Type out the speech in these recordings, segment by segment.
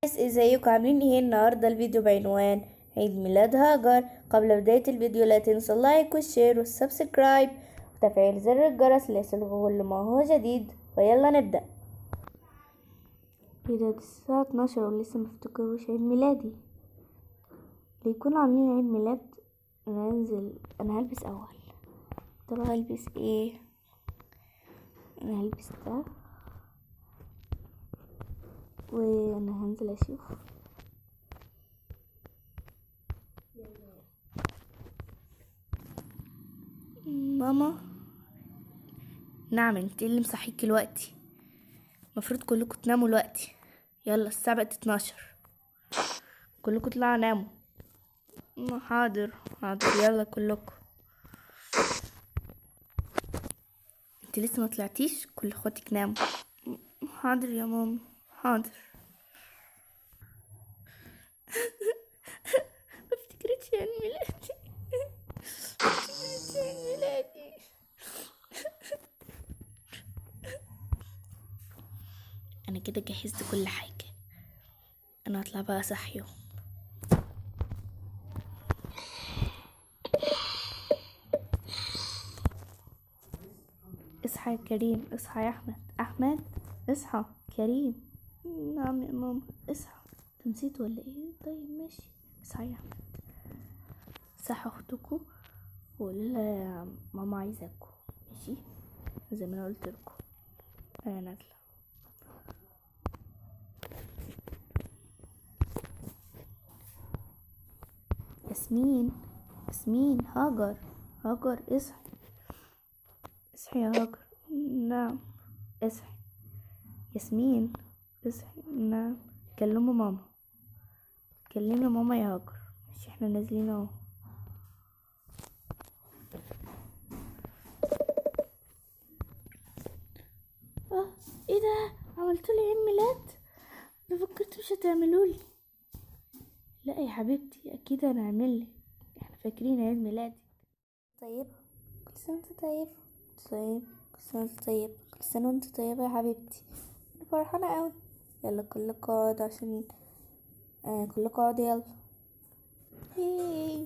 ناس ازيكم عاملين ايه النهارده الفيديو بعنوان عيد ميلاد هاجر قبل بداية الفيديو لا تنسوا اللايك والشير والسبسكرايب وتفعيل زر الجرس ليصلكم كل ما هو جديد ويلا نبدأ ايه ده الساعة 12 ولسه مفتكروش عيد ميلادي ليكونوا عاملين عيد ميلاد انا هنزل انا هلبس اول ترى هلبس ايه انا هلبس ده وانا هنزل اشوف ماما نعم انت اللي مصحيك دلوقتي المفروض كلكم تناموا دلوقتي يلا الساعة بقت اتناشر كلكم اطلعوا ناموا م- حاضر حاضر يلا كلكم انت لسه ما طلعتيش كل اخواتك ناموا م- حاضر يا ماما حاضر ما افتكرتش عيد ميلادي ما افتكرتش عيد ميلادي انا كده جهزت كل حاجة انا هطلع بقى اصحيهم اصحى يا كريم اصحى يا احمد احمد اصحى كريم نعم يا ماما اصحى انت نسيت ولا ايه طيب ماشي اصحى يا احمد صح اختكم وقولوا لها ماما عايزاكم ماشي زي ما انا قلت لكم انا نازله ياسمين ياسمين هاجر هاجر اصحي اصحي يا هاجر نعم اصحي ياسمين اصحي نعم كلموا ماما كلمي ماما يا هاجر ماشي احنا نازلين اهو اه ايه ده عملتوا لي عيد ميلاد انا فكرت مش هتعملولي لا يا حبيبتي اكيد هنعمل لك احنا فاكرين عيد ميلادك طيبة كل سنة وانت طيبة طيب كل سنة وانت طيبة كل سنة وانت طيبة يا حبيبتي انا فرحانة اوي يلا كلكم اقعدوا عشان آه كلكم اقعدوا يلا هي.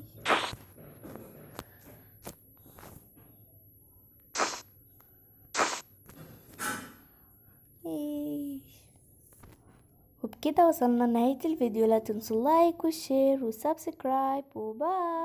هي. وبكده وصلنا لنهاية الفيديو لا تنسوا اللايك والشير والسبسكرايب وباي